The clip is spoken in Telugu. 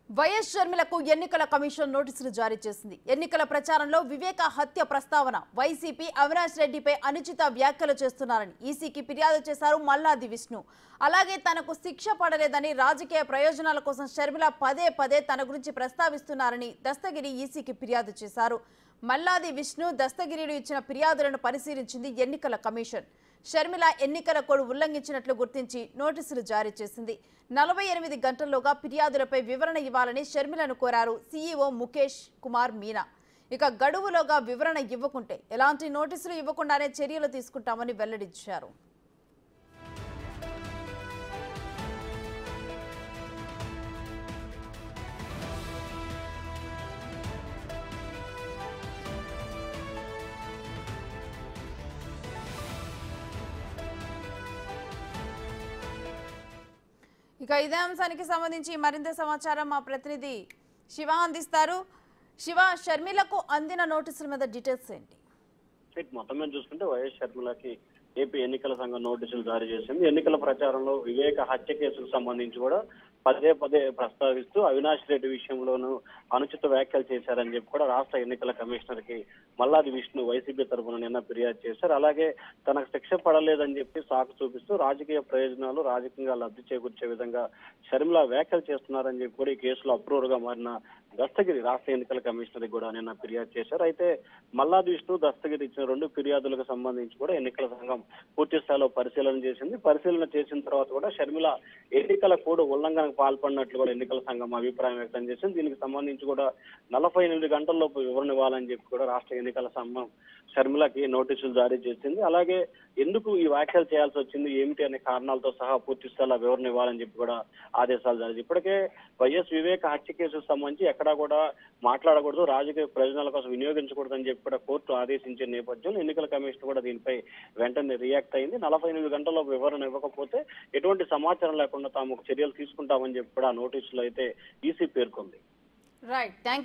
వైఎస్ షర్మిలకు ఎన్నికల కమిషన్ నోటీసులు జారీ చేసింది ఎన్నికల ప్రచారంలో వివేక హత్య ప్రస్తావన వైసీపీ అవినాష్ రెడ్డిపై అనుచిత వ్యాఖ్యలు చేస్తున్నారని ఈసీకి ఫిర్యాదు చేశారు మల్లాది విష్ణు అలాగే తనకు శిక్ష పడలేదని రాజకీయ ప్రయోజనాల కోసం షర్మిల పదే పదే తన గురించి ప్రస్తావిస్తున్నారని దస్తగిరి ఈసీకి ఫిర్యాదు చేశారు మల్లాది విష్ణు దస్తగిరిలు ఇచ్చిన ఫిర్యాదులను పరిశీలించింది ఎన్నికల కమిషన్ షర్మిల ఎన్నికల కోడ్ ఉల్లంఘించినట్లు గుర్తించి నోటీసులు జారీ చేసింది నలభై ఎనిమిది గంటల్లోగా ఫిర్యాదులపై వివరణ ఇవ్వాలని షర్మిలను కోరారు సీఈఓ ముఖేష్ కుమార్ మీనా ఇక గడువులోగా వివరణ ఇవ్వకుంటే ఎలాంటి నోటీసులు ఇవ్వకుండానే చర్యలు తీసుకుంటామని వెల్లడించారు ఇక ఇదే అంశానికి సంబంధించి మరింత సమాచారం మా ప్రతినిధి శివ అందిస్తారు శివ షర్మిలకు అందిన నోటీసుల మీద డీటెయిల్స్ ఏంటి రైట్ మొత్తం మీద చూసుకుంటే వైఎస్ షర్మిలకి ఏపీ ఎన్నికల సంఘం నోటీసులు జారీ చేసింది ఎన్నికల ప్రచారంలో వివేక హత్య కేసుకు సంబంధించి కూడా పదే పదే ప్రస్తావిస్తూ అవినాష్ రెడ్డి విషయంలోనూ అనుచిత వ్యాఖ్యలు చేశారని చెప్పి కూడా రాష్ట్ర ఎన్నికల కమిషనర్ కి మల్లాది విష్ణు వైసీపీ తరఫున నిన్న ఫిర్యాదు చేశారు అలాగే తనకు శిక్ష పడలేదని చెప్పి సాకు చూపిస్తూ రాజకీయ ప్రయోజనాలు రాజకీయంగా లబ్ధి చేకూర్చే విధంగా షర్మిల వ్యాఖ్యలు చేస్తున్నారని చెప్పి కూడా ఈ కేసులో అప్రూవర్ గా మారిన దస్తగిరి రాష్ట్ర ఎన్నికల కమిషనర్ కూడా నిన్న ఫిర్యాదు చేశారు అయితే మల్లాది విష్ణు దస్తగిరి ఇచ్చిన రెండు ఫిర్యాదులకు సంబంధించి కూడా ఎన్నికల సంఘం పూర్తి స్థాయిలో పరిశీలన చేసింది పరిశీలన చేసిన తర్వాత కూడా షర్మిల ఎన్నికల కోడ్ ఉల్లంఘనకు పాల్పడినట్లు కూడా ఎన్నికల సంఘం అభిప్రాయం వ్యక్తం చేసింది దీనికి సంబంధించి కూడా నలభై ఎనిమిది గంటల్లోపు వివరణ ఇవ్వాలని చెప్పి కూడా రాష్ట్ర ఎన్నికల సంఘం షర్మిలకి నోటీసులు జారీ చేసింది అలాగే ఎందుకు ఈ వ్యాఖ్యలు చేయాల్సి వచ్చింది ఏమిటి అనే కారణాలతో సహా పూర్తి స్థాయిలో వివరణ ఇవ్వాలని చెప్పి కూడా ఆదేశాలు జారీ ఇప్పటికే వైఎస్ వివేక హత్య కేసుకు సంబంధించి ఎక్కడా కూడా మాట్లాడకూడదు రాజకీయ ప్రయోజనాల కోసం వినియోగించకూడదని చెప్పి కూడా కోర్టు ఆదేశించిన నేపథ్యంలో ఎన్నికల కమిషన్ కూడా దీనిపై వెంటనే రియాక్ట్ అయింది నలభై ఎనిమిది గంటల్లో వివరణ ఇవ్వకపోతే ఎటువంటి సమాచారం లేకుండా తాము చర్యలు తీసుకుంటామని చెప్పి కూడా ఆ నోటీసులో అయితే ఈసీ పేర్కొంది రైట్ థ్యాంక్